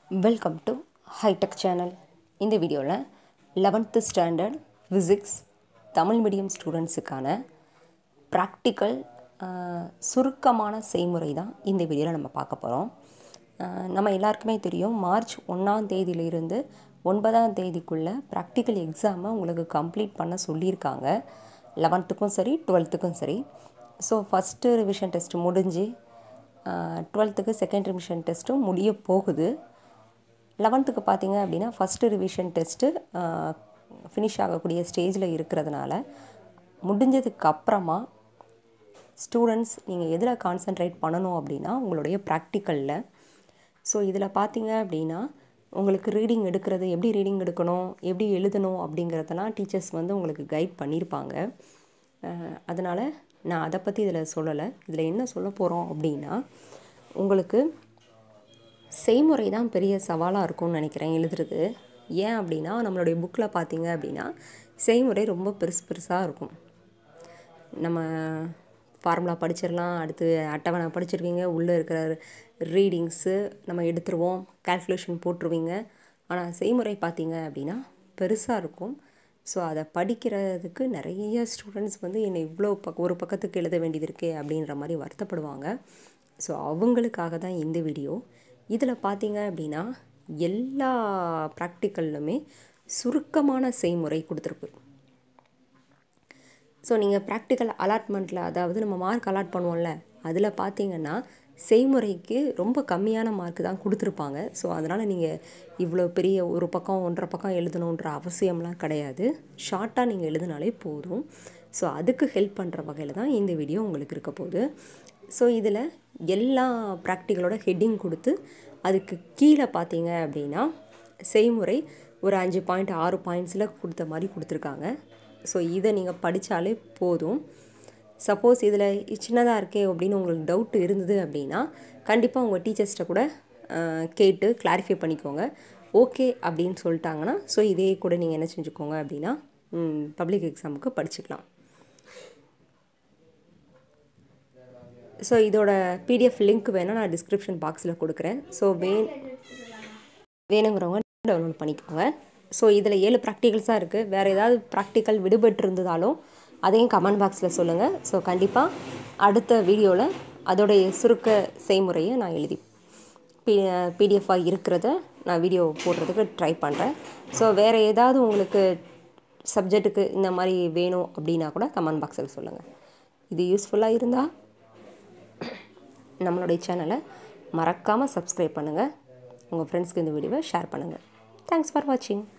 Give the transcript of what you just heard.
welcome to hitech channel இந்த வீடியோவில் eleventh standard physics Tamil medium ஸ்டூடெண்ட்ஸுக்கான ப்ராக்டிக்கல் சுருக்கமான செய்முறை தான் இந்த வீடியோவில் நம்ம பார்க்க போகிறோம் நம்ம எல்லாருக்குமே தெரியும் மார்ச் ஒன்றாம் தேதியிலிருந்து ஒன்பதாம் தேதிக்குள்ளே ப்ராக்டிக்கல் எக்ஸாமை உங்களுக்கு கம்ப்ளீட் பண்ண சொல்லியிருக்காங்க லெவன்த்துக்கும் சரி டுவெல்த்துக்கும் சரி ஸோ ஃபஸ்ட்டு ரிவிஷன் டெஸ்ட் முடிஞ்சு டுவெல்த்துக்கு செகண்ட் ரிவிஷன் டெஸ்ட்டும் முடிய போகுது லெவன்த்துக்கு பார்த்தீங்க அப்படின்னா ஃபஸ்ட்டு ரிவிஷன் டெஸ்ட்டு ஃபினிஷ் ஆகக்கூடிய ஸ்டேஜில் இருக்கிறதுனால முடிஞ்சதுக்கு அப்புறமா ஸ்டூடெண்ட்ஸ் நீங்கள் எதில் கான்சென்ட்ரேட் பண்ணணும் அப்படின்னா உங்களுடைய ப்ராக்டிக்கலில் ஸோ இதில் பார்த்தீங்க அப்படின்னா உங்களுக்கு ரீடிங் எடுக்கிறது எப்படி ரீடிங் எடுக்கணும் எப்படி எழுதணும் அப்படிங்கிறதெல்லாம் டீச்சர்ஸ் வந்து உங்களுக்கு கைட் பண்ணியிருப்பாங்க அதனால் நான் அதை பற்றி இதில் சொல்லலை இதில் என்ன சொல்ல போகிறோம் அப்படின்னா உங்களுக்கு செய்முறை தான் பெரிய சவாலாக இருக்கும்னு நினைக்கிறேன் எழுதுறது ஏன் அப்படின்னா நம்மளுடைய புக்கில் பார்த்தீங்க அப்படின்னா செய்முறை ரொம்ப பெருசு பெருசாக இருக்கும் நம்ம ஃபார்முலா படிச்சிடலாம் அடுத்து அட்டவணை படிச்சிருவீங்க உள்ளே இருக்கிற ரீடிங்ஸு நம்ம எடுத்துருவோம் கால்குலேஷன் போட்டுருவீங்க ஆனால் செய்முறை பார்த்தீங்க அப்படின்னா பெருசாக இருக்கும் ஸோ அதை படிக்கிறதுக்கு நிறைய ஸ்டூடெண்ட்ஸ் வந்து என்னை இவ்வளோ பக் ஒரு பக்கத்துக்கு எழுத வேண்டியது இருக்கே அப்படின்ற மாதிரி வருத்தப்படுவாங்க ஸோ அவங்களுக்காக தான் இந்த வீடியோ இதில் பார்த்தீங்க அப்படின்னா எல்லா ப்ராக்டிக்கல்லுமே சுருக்கமான செய்முறை கொடுத்துருக்கு ஸோ நீங்கள் ப்ராக்டிக்கல் அலாட்மெண்ட்டில் அதாவது நம்ம மார்க் அலாட் பண்ணுவோம்ல அதில் பார்த்தீங்கன்னா செய்முறைக்கு ரொம்ப கம்மியான மார்க் தான் கொடுத்துருப்பாங்க ஸோ அதனால் நீங்கள் இவ்வளோ பெரிய ஒரு பக்கம் ஒன்றரை பக்கம் எழுதணுன்ற அவசியம்லாம் கிடையாது ஷார்ட்டாக நீங்கள் எழுதினாலே போதும் ஸோ அதுக்கு ஹெல்ப் பண்ணுற வகையில் தான் இந்த வீடியோ உங்களுக்கு இருக்க போகுது ஸோ இதில் எல்லா ப்ராக்டிக்கலோட ஹெட்டிங் கொடுத்து அதுக்கு கீழே பார்த்தீங்க அப்படின்னா செய்முறை ஒரு அஞ்சு பாயிண்ட் ஆறு பாயிண்ட்ஸில் கொடுத்த மாதிரி கொடுத்துருக்காங்க ஸோ இதை நீங்கள் படித்தாலே போதும் சப்போஸ் இதில் சின்னதாக இருக்கே அப்படின்னு உங்களுக்கு டவுட் இருந்தது அப்படின்னா கண்டிப்பாக உங்கள் டீச்சர்ஸ்கிட்ட கூட கேட்டு கிளாரிஃபை பண்ணிக்கோங்க ஓகே அப்படின்னு சொல்லிட்டாங்கன்னா ஸோ இதே கூட நீங்கள் என்ன செஞ்சுக்கோங்க அப்படின்னா பப்ளிக் எக்ஸாமுக்கு படிச்சுக்கலாம் ஸோ இதோட பிடிஎஃப் லிங்க் வேணால் நான் டிஸ்கிரிப்ஷன் பாக்ஸில் கொடுக்குறேன் ஸோ வே வேணுங்கிறவங்க டவுன்லோட் பண்ணிக்கோங்க ஸோ இதில் ஏழு ப்ராக்டிகல்ஸாக இருக்குது வேறு ஏதாவது ப்ராக்டிக்கல் விடுபட்டு இருந்ததாலும் அதையும் கமெண்ட் பாக்ஸில் சொல்லுங்கள் ஸோ கண்டிப்பாக அடுத்த வீடியோவில் அதோடைய சுருக்க செய்முறையை நான் எழுதி பி பிடிஎஃபாக இருக்கிறத நான் வீடியோ போடுறதுக்கு ட்ரை பண்ணுறேன் ஸோ வேறு ஏதாவது உங்களுக்கு சப்ஜெக்ட்டுக்கு இந்த மாதிரி வேணும் அப்படின்னா கூட கமெண்ட் பாக்ஸில் சொல்லுங்கள் இது யூஸ்ஃபுல்லாக இருந்தால் நம்மளுடைய சேனலை மறக்காமல் சப்ஸ்கிரைப் பண்ணுங்கள் உங்கள் ஃப்ரெண்ட்ஸ்க்கு இந்த வீடியோவை ஷேர் பண்ணுங்கள் தேங்க்ஸ் ஃபார் வாட்சிங்